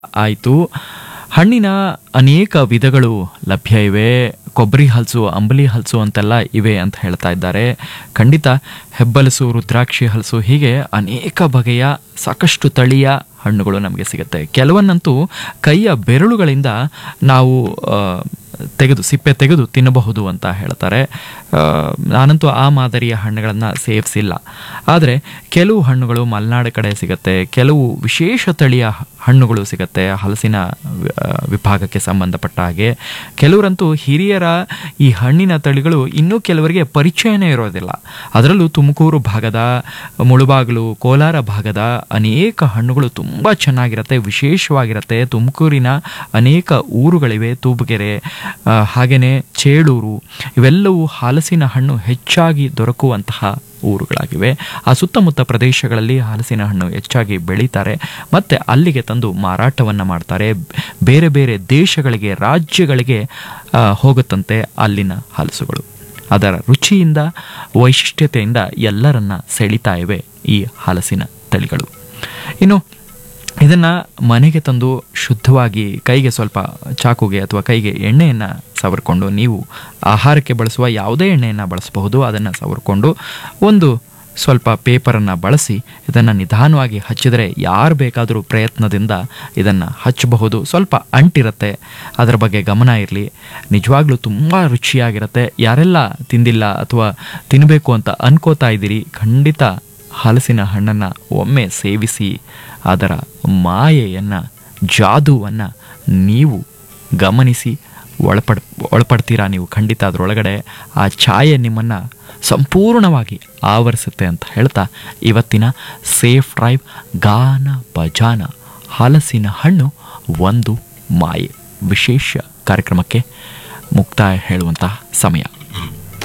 ಆಯಿತು ಹಣ್ಣಿನ ಅನೇಕ ವಿಧಗಳು ಲಭ್ಯ ಇವೆ ಕೊಬ್ಬರಿ ಹಲಸು ಅಂಬಲಿ ಹಲಸು ಅಂತೆಲ್ಲ ಇವೆ ಅಂತ ಹೇಳ್ತಾ ಇದ್ದಾರೆ ಖಂಡಿತ ಹೆಬ್ಬಲಸು ರುದ್ರಾಕ್ಷಿ ಹಲಸು ಹೀಗೆ ಅನೇಕ ಬಗೆಯ ಸಾಕಷ್ಟು ತಳಿಯ ಹಣ್ಣುಗಳು ನಮಗೆ ಸಿಗುತ್ತೆ ಕೆಲವನ್ನಂತೂ ಕೈಯ ಬೆರಳುಗಳಿಂದ ನಾವು ಆ, ತೆಗೆದು ಸಿಪ್ಪೆ ತೆಗೆದು ತಿನ್ನಬಹುದು ಅಂತ ಹೇಳ್ತಾರೆ ಆ, ನಾನಂತೂ ಆ ಮಾದರಿಯ ಹಣ್ಣುಗಳನ್ನು ಸೇವಿಸಿಲ್ಲ ಆದರೆ ಕೆಲವು ಹಣ್ಣುಗಳು ಮಲೆನಾಡು ಕಡೆ ಸಿಗುತ್ತೆ ಕೆಲವು ವಿಶೇಷ ತಳಿಯ ಹಣ್ಣುಗಳು ಸಿಗುತ್ತೆ ಹಲಸಿನ ಆ, ವಿಭಾಗಕ್ಕೆ ಸಂಬಂಧಪಟ್ಟ ಹಾಗೆ ಕೆಲವರಂತೂ ಹಿರಿಯರ ಈ ಹಣ್ಣಿನ ತಳಿಗಳು ಇನ್ನೂ ಕೆಲವರಿಗೆ ಪರಿಚಯನೇ ಇರೋದಿಲ್ಲ ಅದರಲ್ಲೂ ತುಮಕೂರು ಭಾಗದ ಮುಳುಬಾಗಿಲು ಕೋಲಾರ ಭಾಗದ ಅನೇಕ ಹಣ್ಣುಗಳು ತುಂಬ ಚೆನ್ನಾಗಿರುತ್ತೆ ವಿಶೇಷವಾಗಿರುತ್ತೆ ತುಮಕೂರಿನ ಅನೇಕ ಊರುಗಳಿವೆ ತೂಬುಗೆರೆ ಆ, ಹಾಗೇನೆ ಚೇಳೂರು ಇವೆಲ್ಲವೂ ಹಲಸಿನ ಹಣ್ಣು ಹೆಚ್ಚಾಗಿ ದೊರಕುವಂತಹ ಊರುಗಳಾಗಿವೆ ಆ ಸುತ್ತಮುತ್ತ ಪ್ರದೇಶಗಳಲ್ಲಿ ಹಲಸಿನ ಹಣ್ಣು ಹೆಚ್ಚಾಗಿ ಬೆಳೀತಾರೆ ಮತ್ತು ಅಲ್ಲಿಗೆ ತಂದು ಮಾರಾಟವನ್ನು ಮಾಡ್ತಾರೆ ಬೇರೆ ಬೇರೆ ದೇಶಗಳಿಗೆ ರಾಜ್ಯಗಳಿಗೆ ಆ, ಹೋಗುತ್ತಂತೆ ಅಲ್ಲಿನ ಹಲಸುಗಳು ಅದರ ರುಚಿಯಿಂದ ವೈಶಿಷ್ಟ್ಯತೆಯಿಂದ ಎಲ್ಲರನ್ನ ಸೆಳಿತಾ ಇವೆ ಈ ಹಲಸಿನ ತಳಿಗಳು ಇನ್ನು ಇದನ್ನು ಮನೆಗೆ ತಂದು ಶುದ್ಧವಾಗಿ ಕೈಗೆ ಸ್ವಲ್ಪ ಚಾಕುಗೆ ಅಥವಾ ಕೈಗೆ ಎಣ್ಣೆಯನ್ನು ಸವರ್ಕೊಂಡು ನೀವು ಆಹಾರಕ್ಕೆ ಬಳಸುವ ಯಾವುದೇ ಎಣ್ಣೆಯನ್ನು ಬಳಸಬಹುದು ಅದನ್ನು ಸವರ್ಕೊಂಡು ಒಂದು ಸ್ವಲ್ಪ ಪೇಪರನ್ನು ಬಳಸಿ ಇದನ್ನು ನಿಧಾನವಾಗಿ ಹಚ್ಚಿದರೆ ಯಾರು ಬೇಕಾದರೂ ಪ್ರಯತ್ನದಿಂದ ಇದನ್ನು ಹಚ್ಚಬಹುದು ಸ್ವಲ್ಪ ಅಂಟಿರುತ್ತೆ ಅದರ ಬಗ್ಗೆ ಗಮನ ಇರಲಿ ನಿಜವಾಗ್ಲೂ ತುಂಬ ರುಚಿಯಾಗಿರುತ್ತೆ ಯಾರೆಲ್ಲ ತಿಂದಿಲ್ಲ ಅಥವಾ ತಿನ್ನಬೇಕು ಅಂತ ಅನ್ಕೋತಾ ಇದ್ದೀರಿ ಖಂಡಿತ ಹಲಸಿನ ಹಣ್ಣನ್ನು ಒಮ್ಮೆ ಸೇವಿಸಿ ಅದರ ಮಾಯೆಯನ್ನು ಜಾದುವನ್ನು ನೀವು ಗಮನಿಸಿ ಒಳಪಡ್ ಒಳಪಡ್ತೀರಾ ನೀವು ಖಂಡಿತ ಅದರೊಳಗಡೆ ಆ ಛಾಯೆ ನಿಮ್ಮನ್ನು ಸಂಪೂರ್ಣವಾಗಿ ಆವರಿಸುತ್ತೆ ಅಂತ ಹೇಳ್ತಾ ಇವತ್ತಿನ ಸೇಫ್ ಡ್ರೈವ್ ಗಾನ ಬಜಾನ ಹಲಸಿನ ಹಣ್ಣು ಒಂದು ಮಾಯೆ ವಿಶೇಷ ಕಾರ್ಯಕ್ರಮಕ್ಕೆ ಮುಕ್ತಾಯ ಹೇಳುವಂತಹ ಸಮಯ